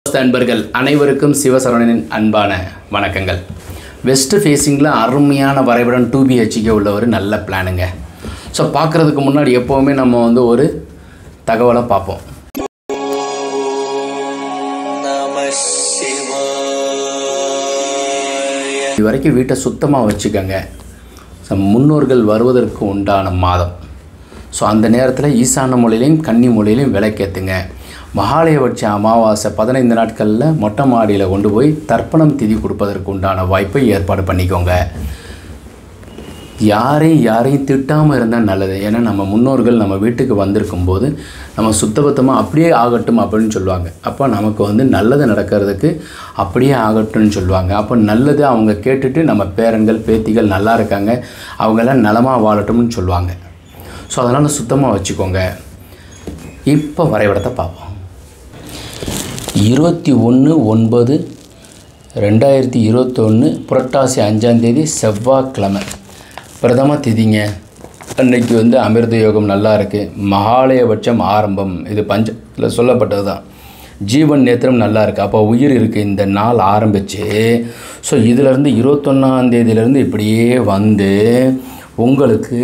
அன்பர்கள் அனைவருக்கும் சிவசரவணனின் அன்பான வணக்கங்கள் வெஸ்ட் ஃபேஸிங்கில் அருமையான வரைபடம் டூ பிஹெச்கே உள்ள ஒரு நல்ல பிளானுங்க ஸோ பார்க்குறதுக்கு முன்னாடி எப்போவுமே நம்ம வந்து ஒரு தகவலை பார்ப்போம் இது வரைக்கும் வீட்டை சுத்தமாக வச்சுக்கோங்க ஸோ முன்னோர்கள் வருவதற்கு உண்டான மாதம் ஸோ அந்த நேரத்தில் ஈசான மொழியிலையும் கன்னி மொழியிலையும் விளக்கேற்றுங்க மகாலயபட்ச அமாவாசை பதினைந்து நாட்களில் மொட்டை மாடியில் கொண்டு போய் தர்ப்பணம் திதி கொடுப்பதற்கு உண்டான வாய்ப்பை ஏற்பாடு பண்ணிக்கோங்க யாரையும் யாரையும் திட்டாமல் இருந்தால் நல்லது ஏன்னா நம்ம முன்னோர்கள் நம்ம வீட்டுக்கு வந்திருக்கும் போது நம்ம சுத்தபத்தமாக அப்படியே ஆகட்டும் அப்படின்னு சொல்லுவாங்க அப்போ நமக்கு வந்து நல்லது நடக்கிறதுக்கு அப்படியே ஆகட்டும்னு சொல்லுவாங்க அப்போ நல்லது அவங்க கேட்டுட்டு நம்ம பேரன்கள் பேத்திகள் நல்லா இருக்காங்க அவங்கெல்லாம் நலமாக வாழட்டும்னு சொல்லுவாங்க ஸோ அதனால் சுத்தமாக வச்சுக்கோங்க இப்போ வரைபடத்தை பார்ப்போம் இருபத்தி ஒன்று ஒன்பது ரெண்டாயிரத்தி இருபத்தொன்று புரட்டாசி அஞ்சாந்தேதி செவ்வாய்க்கிழமை பிரதம திதிங்க அன்னைக்கு வந்து அமிர்த யோகம் நல்லா இருக்குது மகாலயபட்சம் ஆரம்பம் இது பஞ்சத்தில் சொல்லப்பட்டது தான் ஜீவன் நேத்திரம் நல்லா இருக்குது அப்போ உயிர் இருக்குது இந்த நாள் ஆரம்பித்து ஸோ இதிலேருந்து இருபத்தொன்னாந்தேதியிலேருந்து இப்படியே வந்து உங்களுக்கு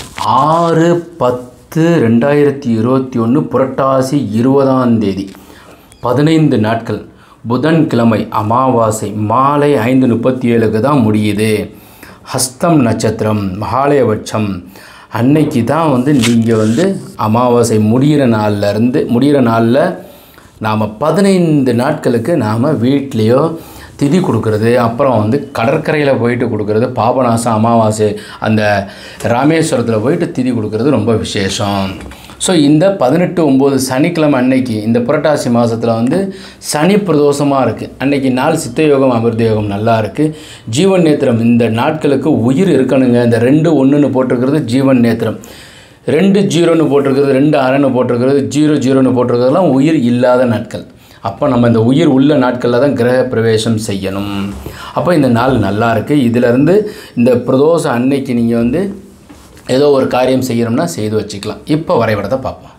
ஆறு பத்து ரெண்டாயிரத்தி இருபத்தி ஒன்று புரட்டாசி இருபதாம் தேதி பதினைந்து நாட்கள் புதன்கிழமை அமாவாசை மாலை ஐந்து முப்பத்தி ஏழுக்கு தான் முடியுது ஹஸ்தம் நட்சத்திரம் மகாலயபட்சம் அன்னைக்கு தான் வந்து நீங்கள் வந்து அமாவாசை முடிகிற நாள்ல இருந்து முடிகிற நாளில் நாம் பதினைந்து நாட்களுக்கு நாம் வீட்லேயோ திதி கொடுக்கறது அப்புறம் வந்து கடற்கரையில் போயிட்டு கொடுக்கறது பாபநாசம் அமாவாசை அந்த ராமேஸ்வரத்தில் போயிட்டு திதி கொடுக்கறது ரொம்ப விசேஷம் ஸோ இந்த பதினெட்டு ஒம்பது சனிக்கிழமை அன்னைக்கு இந்த புரட்டாசி மாதத்தில் வந்து சனி பிரதோஷமாக இருக்குது அன்னைக்கு நாள் சித்த யோகம் அமிர்த யோகம் நல்லா இருக்குது ஜீவன் நேத்திரம் இந்த நாட்களுக்கு உயிர் இருக்கணுங்க இந்த ரெண்டு ஒன்றுன்னு போட்டிருக்கிறது ஜீவன் நேத்திரம் ரெண்டு ஜீரோன்னு போட்டிருக்கிறது ரெண்டு அரைன்னு போட்டிருக்கிறது ஜீரோ ஜீரோன்னு போட்டிருக்கிறதுலாம் உயிர் இல்லாத நாட்கள் அப்போ நம்ம இந்த உயிர் உள்ள நாட்களில் தான் கிரக பிரவேசம் செய்யணும் அப்போ இந்த நாள் நல்லா இருக்குது இதிலேருந்து இந்த பிரதோஷம் அன்னைக்கு நீங்கள் வந்து ஏதோ ஒரு காரியம் செய்யணும்னா செய்து வச்சுக்கலாம் இப்போ வரைபடத்தை பார்ப்போம்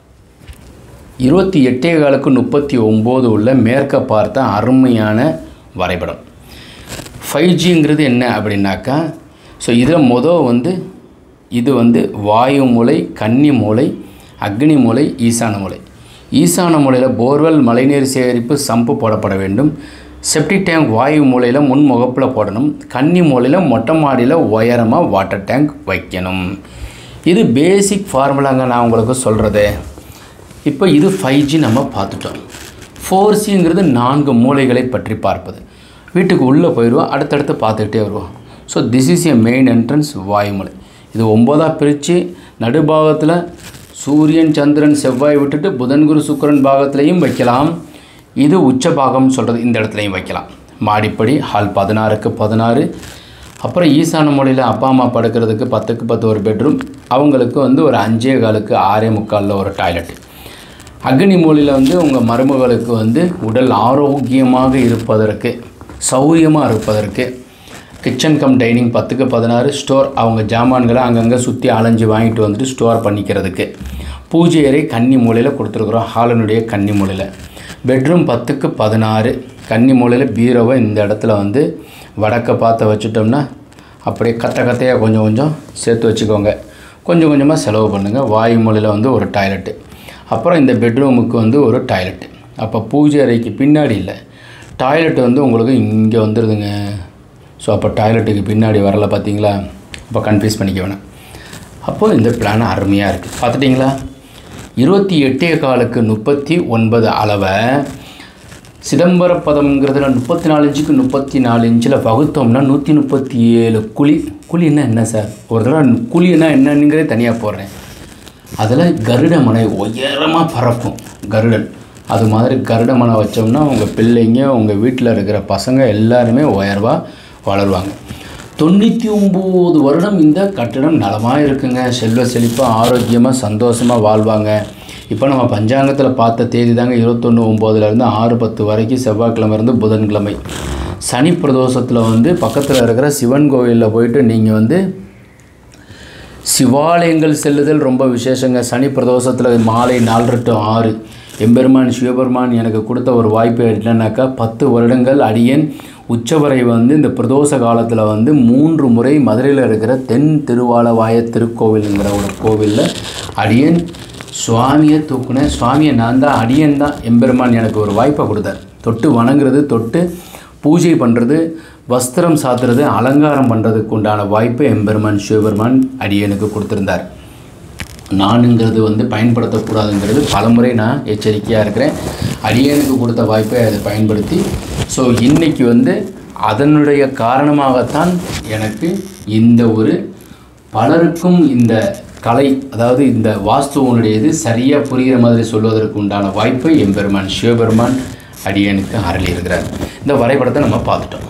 இருபத்தி எட்டே காலுக்கு முப்பத்தி ஒம்பது உள்ள மேற்க பார்த்த அருமையான வரைபடம் ஃபைவ் ஜிங்கிறது என்ன அப்படின்னாக்கா ஸோ இதில் மொதல் வந்து இது வந்து வாயு மூலை கன்னி மூலை அக்னி மூலை ஈசான மூலை ஈசான மூலையில் போர்வெல் மழைநீர் சேகரிப்பு சம்பு போடப்பட வேண்டும் செப்டிக் டேங்க் வாயு மூலையில் முன் முகப்பில் போடணும் கன்னி மூலையில் மொட்டை மாடியில் உயரமாக வாட்டர் டேங்க் வைக்கணும் இது பேசிக் ஃபார்முலாங்க நான் உங்களுக்கு சொல்கிறது இப்போ இது ஃபைவ் ஜி நம்ம பார்த்துட்டோம் ஃபோர் சிங்கிறது நான்கு மூலைகளை பற்றி பார்ப்பது வீட்டுக்கு உள்ளே போயிடுவோம் அடுத்தடுத்து பார்த்துக்கிட்டே வருவோம் so this is a main entrance வாயுமலை இது ஒம்போதாக பிரித்து நடுபாகத்தில் சூரியன் சந்திரன் செவ்வாய் விட்டுட்டு புதன் குரு சுக்கிரன் பாகத்திலையும் வைக்கலாம் இது உச்ச பாகம்னு சொல்கிறது இந்த இடத்துலையும் வைக்கலாம் மாடிப்படி ஹால் பதினாறுக்கு பதினாறு அப்புறம் ஈசான மூலையில் அப்பா அம்மா படுக்கிறதுக்கு பத்துக்கு பத்து ஒரு பெட்ரூம் அவங்களுக்கு வந்து ஒரு அஞ்சே காலுக்கு ஆறே முக்காலில் ஒரு டாய்லெட் அக்னி மூலையில் வந்து உங்கள் மருமகளுக்கு வந்து உடல் ஆரோக்கியமாக இருப்பதற்கு சௌரியமாக இருப்பதற்கு கிச்சன் கம் டைனிங் பத்துக்கு பதினாறு ஸ்டோர் அவங்க ஜாமான்களை அங்கங்கே சுற்றி அலைஞ்சு வாங்கிட்டு வந்துட்டு ஸ்டோர் பண்ணிக்கிறதுக்கு பூஜை அறை கன்னி மூலையில் கொடுத்துருக்குறோம் ஹாலனுடைய கன்னி மூலையில் பெட்ரூம் பத்துக்கு பதினாறு கன்னி மூலையில் பீரோவை இந்த இடத்துல வந்து வடக்க பார்த்து வச்சுட்டோம்னா அப்படியே கத்த கத்தையாக கொஞ்சம் கொஞ்சம் சேர்த்து வச்சுக்கோங்க கொஞ்சம் கொஞ்சமாக செலவு பண்ணுங்கள் வாயு மூலையில் வந்து ஒரு டாய்லெட்டு அப்புறம் இந்த பெட்ரூமுக்கு வந்து ஒரு டாய்லெட்டு அப்போ பூஜை அறைக்கு பின்னாடி இல்லை டாய்லெட் வந்து உங்களுக்கு இங்கே வந்துடுதுங்க ஸோ அப்போ டாய்லெட்டுக்கு பின்னாடி வரல பார்த்தீங்களா அப்போ கன்ஃபியூஸ் பண்ணிக்க வேணாம் அப்போது இந்த பிளான் அருமையாக இருக்குது பார்த்துட்டிங்களா இருபத்தி எட்டே காலுக்கு முப்பத்தி ஒன்பது அளவை சிதம்பர பதம்ங்கிறதுல முப்பத்தி நாலு இன்ச்சுக்கு முப்பத்தி நாலு இன்ச்சில் வகுத்தோம்னா நூற்றி முப்பத்தி ஏழு குழி குழின்னா என்ன சார் ஒரு தடவை குழின்னா என்னங்கிறதே தனியாக போடுறேன் அதில் கருட மனை உயரமாக பறக்கும் கருடன் அது மாதிரி கருட மனை வச்சோம்னா உங்கள் பிள்ளைங்க உங்கள் வீட்டில் இருக்கிற பசங்க எல்லாருமே உயர்வாக வளருவாங்க தொண்ணூற்றி ஒம்பது வருடம் இந்த கட்டிடம் நலமாக இருக்குங்க செல்வ செழிப்பாக ஆரோக்கியமாக சந்தோஷமாக வாழ்வாங்க இப்போ நம்ம பஞ்சாங்கத்தில் பார்த்த தேதி தாங்க இருபத்தொன்று ஒம்போதுலேருந்து ஆறு பத்து வரைக்கும் செவ்வாய்க்கிழமை இருந்து புதன்கிழமை சனி பிரதோஷத்தில் வந்து பக்கத்தில் இருக்கிற சிவன் கோவிலில் போயிட்டு நீங்கள் வந்து சிவாலயங்கள் செல்லுதல் ரொம்ப விசேஷங்க சனி பிரதோஷத்தில் மாலை நாலு டு ஆறு எம்பெருமான் சிவபெருமான் எனக்கு கொடுத்த ஒரு வாய்ப்பு என்னன்னாக்கா பத்து வருடங்கள் அடியேன் உச்சவரை வந்து இந்த பிரதோஷ காலத்தில் வந்து மூன்று முறை மதுரையில் இருக்கிற தென் திருவாலவாய திருக்கோவிலுங்கிற ஒரு கோவிலில் அடியேன் சுவாமியை தூக்குனேன் சுவாமியை நான் தான் அடியேன் தான் எம்பெருமான் எனக்கு ஒரு வாய்ப்பை கொடுத்தார் தொட்டு வணங்குறது தொட்டு பூஜை பண்ணுறது வஸ்திரம் சாத்துறது அலங்காரம் பண்ணுறதுக்கு உண்டான வாய்ப்பை எம்பெருமான் சிவபெருமான் அடியேனுக்கு கொடுத்துருந்தார் நானுங்கிறது வந்து பயன்படுத்தக்கூடாதுங்கிறது பலமுறை நான் எச்சரிக்கையாக இருக்கிறேன் அடியேனுக்கு கொடுத்த வாய்ப்பை அதை பயன்படுத்தி ஸோ இன்னைக்கு வந்து அதனுடைய காரணமாகத்தான் எனக்கு இந்த ஒரு பலருக்கும் இந்த கலை அதாவது இந்த வாஸ்துவனுடையது சரியாக புரிகிற மாதிரி சொல்வதற்கு உண்டான வாய்ப்பை எம்பெருமான் சிவபெருமான் அடியேனுக்கு அருளியிருக்கிறார் இந்த வரைபடத்தை நம்ம பார்த்துட்டோம்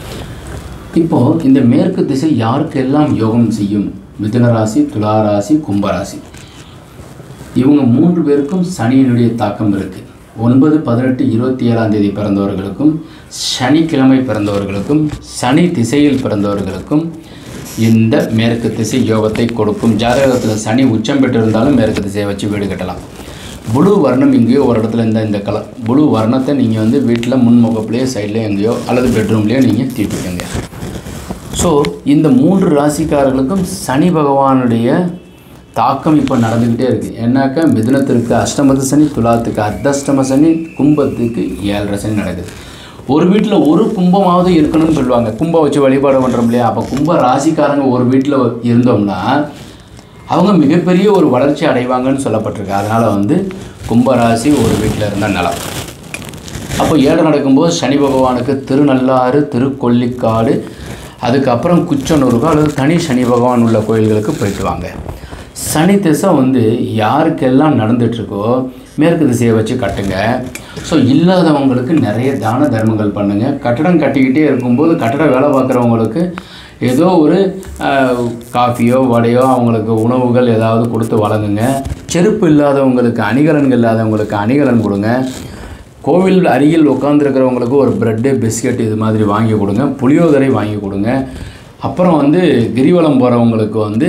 இப்போது இந்த மேற்கு திசை யாருக்கெல்லாம் யோகம் செய்யும் மிதுன ராசி துலா ராசி கும்பராசி இவங்க மூன்று பேருக்கும் சனியினுடைய தாக்கம் இருக்குது ஒன்பது பதினெட்டு இருபத்தி ஏழாம் தேதி பிறந்தவர்களுக்கும் சனிக்கிழமை பிறந்தவர்களுக்கும் சனி திசையில் பிறந்தவர்களுக்கும் இந்த மேற்கு திசை யோகத்தை கொடுக்கும் ஜாதகத்தில் சனி உச்சம் பெற்றிருந்தாலும் மேற்கு திசையை வச்சு வீடு கட்டலாம் புளு வர்ணம் எங்கேயோ ஒரு இடத்துல இந்த இந்த கலர் புளு வர்ணத்தை நீங்கள் வந்து வீட்டில் முன்முகப்புலேயோ சைட்லேயோ எங்கேயோ அல்லது பெட்ரூம்லேயோ நீங்கள் தீட்டிக்கோங்க ஸோ இந்த மூன்று ராசிக்காரர்களுக்கும் சனி பகவானுடைய தாக்கம் இப்போ நடந்துக்கிட்டே இருக்குது ஏன்னாக்கா மிதுனத்திற்கு அஷ்டமத்து சனி துலாத்துக்கு அர்த்தஷ்டம சனி கும்பத்துக்கு ஏழரை சனி நடக்குது ஒரு வீட்டில் ஒரு கும்பமாவது இருக்கணும்னு சொல்லுவாங்க கும்பம் வச்சு வழிபாடு பண்ணுறோம் இல்லையா அப்போ கும்ப ராசிக்காரங்க ஒரு வீட்டில் இருந்தோம்னா அவங்க மிகப்பெரிய ஒரு வளர்ச்சி அடைவாங்கன்னு சொல்லப்பட்டிருக்கு அதனால் வந்து கும்பராசி ஒரு வீட்டில் இருந்தால் நலம் அப்போ ஏழை நடக்கும்போது சனி பகவானுக்கு திருநள்ளாறு திருக்கொல்லிக்காடு அதுக்கப்புறம் குச்சனூருக்கு அல்லது தனி சனி பகவான் உள்ள கோயில்களுக்கு போயிட்டு வாங்க சனி திசை வந்து யாருக்கெல்லாம் நடந்துட்டுருக்கோ மேற்கு திசையை வச்சு கட்டுங்க ஸோ இல்லாதவங்களுக்கு நிறைய தான தர்மங்கள் பண்ணுங்கள் கட்டடம் கட்டிக்கிட்டே இருக்கும்போது கட்டட வேலை பார்க்குறவங்களுக்கு ஏதோ ஒரு ஆஹ், காஃபியோ வடையோ அவங்களுக்கு உணவுகள் ஏதாவது கொடுத்து வழங்குங்க செருப்பு இல்லாதவங்களுக்கு அணிகலன்கள் இல்லாதவங்களுக்கு அணிகலன் கொடுங்க கோவில் அருகில் உட்காந்துருக்கிறவங்களுக்கு ஒரு ப்ரெட்டு பிஸ்கட் இது மாதிரி வாங்கி கொடுங்க புளியோதரை வாங்கி கொடுங்க அப்புறம் வந்து கிரிவலம் போகிறவங்களுக்கு வந்து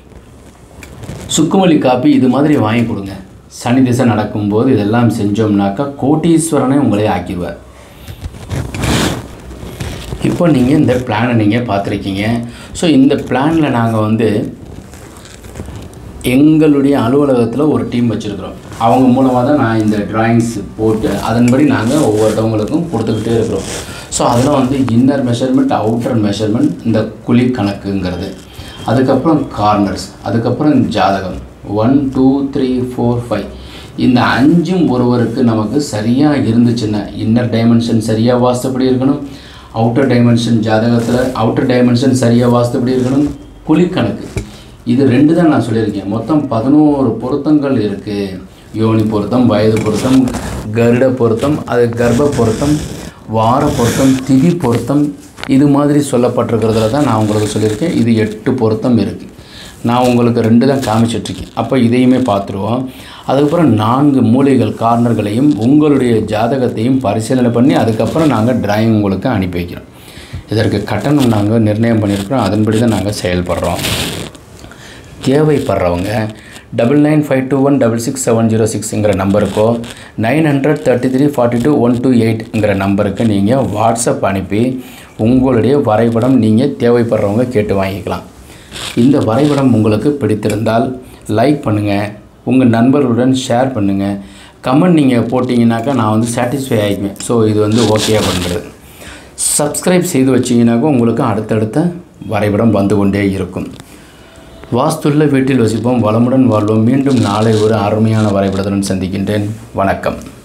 சுக்குமல்லி காப்பி இது மாதிரி வாங்கி கொடுங்க சனி திசை நடக்கும்போது இதெல்லாம் செஞ்சோம்னாக்கா கோட்டீஸ்வரனை உங்களை ஆக்கிடுவார் இப்போ நீங்கள் இந்த பிளானை நீங்கள் பார்த்துருக்கீங்க ஸோ இந்த பிளானில் நாங்கள் வந்து எங்களுடைய அலுவலகத்தில் ஒரு டீம் வச்சுருக்குறோம் அவங்க மூலமாக தான் நான் இந்த டிராயிங்ஸ் போட்டு அதன்படி நாங்கள் ஒவ்வொருத்தவங்களுக்கும் கொடுத்துக்கிட்டே இருக்கிறோம் ஸோ அதில் வந்து இன்னர் மெஷர்மெண்ட் அவுட்டர் மெஷர்மெண்ட் இந்த குழி கணக்குங்கிறது அதுக்கப்புறம் கார்னர்ஸ் அதுக்கப்புறம் ஜாதகம் one two three four five இந்த அஞ்சும் ஒருவருக்கு நமக்கு சரியாக இருந்துச்சுன்னா இன்னர் டைமென்ஷன் சரியாக வாஸ்துப்படி இருக்கணும் அவுட்டர் டைமென்ஷன் ஜாதகத்தில் அவுட்டர் டைமென்ஷன் சரியாக வாஸ்துப்படி இருக்கணும் குழிக்கணக்கு இது ரெண்டு தான் நான் சொல்லியிருக்கேன் மொத்தம் பதினோரு பொருத்தங்கள் இருக்குது யோனி பொருத்தம் வயது பொருத்தம் கருட பொருத்தம் அது கர்ப்ப பொருத்தம் வார பொருத்தம் திதி பொருத்தம் இது மாதிரி சொல்லப்பட்டிருக்கிறதுல தான் நான் உங்களுக்கு சொல்லியிருக்கேன் இது எட்டு பொருத்தம் இருக்குது நான் உங்களுக்கு ரெண்டு தான் காமிச்சிட்ருக்கேன் அப்போ இதையுமே பார்த்துருவோம் அதுக்கப்புறம் நான்கு மூலைகள் கார்னர்களையும் உங்களுடைய ஜாதகத்தையும் பரிசீலனை பண்ணி அதுக்கப்புறம் நாங்கள் டிராயிங் உங்களுக்கு அனுப்பி வைக்கிறோம் இதற்கு கட்டணம் நாங்கள் நிர்ணயம் பண்ணியிருக்கிறோம் அதன்படி தான் நாங்கள் செயல்படுறோம் தேவைப்படுறவங்க double nine five two one double six seven zero சிக்ஸுங்கிற நம்பருக்கோ nine hundred thirty three forty two one two எயிட்ங்கிற நம்பருக்கு நீங்கள் வாட்ஸ்அப் அனுப்பி உங்களுடைய வரைபடம் நீங்கள் தேவைப்படுறவங்க கேட்டு வாங்கிக்கலாம் இந்த வரைபடம் உங்களுக்கு பிடித்திருந்தால் லைக் பண்ணுங்கள் உங்கள் நண்பர்களுடன் ஷேர் பண்ணுங்கள் கமெண்ட் நீங்கள் போட்டிங்கனாக்கா நான் வந்து சாட்டிஸ்ஃபை ஆகிக்குவேன் ஸோ இது வந்து ஓகே பண்ணுறது சப்ஸ்கிரைப் செய்து வச்சிங்கனாக்கா உங்களுக்கு அடுத்தடுத்த வரைபடம் வந்து கொண்டே இருக்கும் வாஸ்துள்ள வீட்டில் வசிப்போம் வளமுடன் வாழ்வோம் மீண்டும் நாளை ஒரு அருமையான வரைபடத்துடன் சந்திக்கின்றேன் வணக்கம்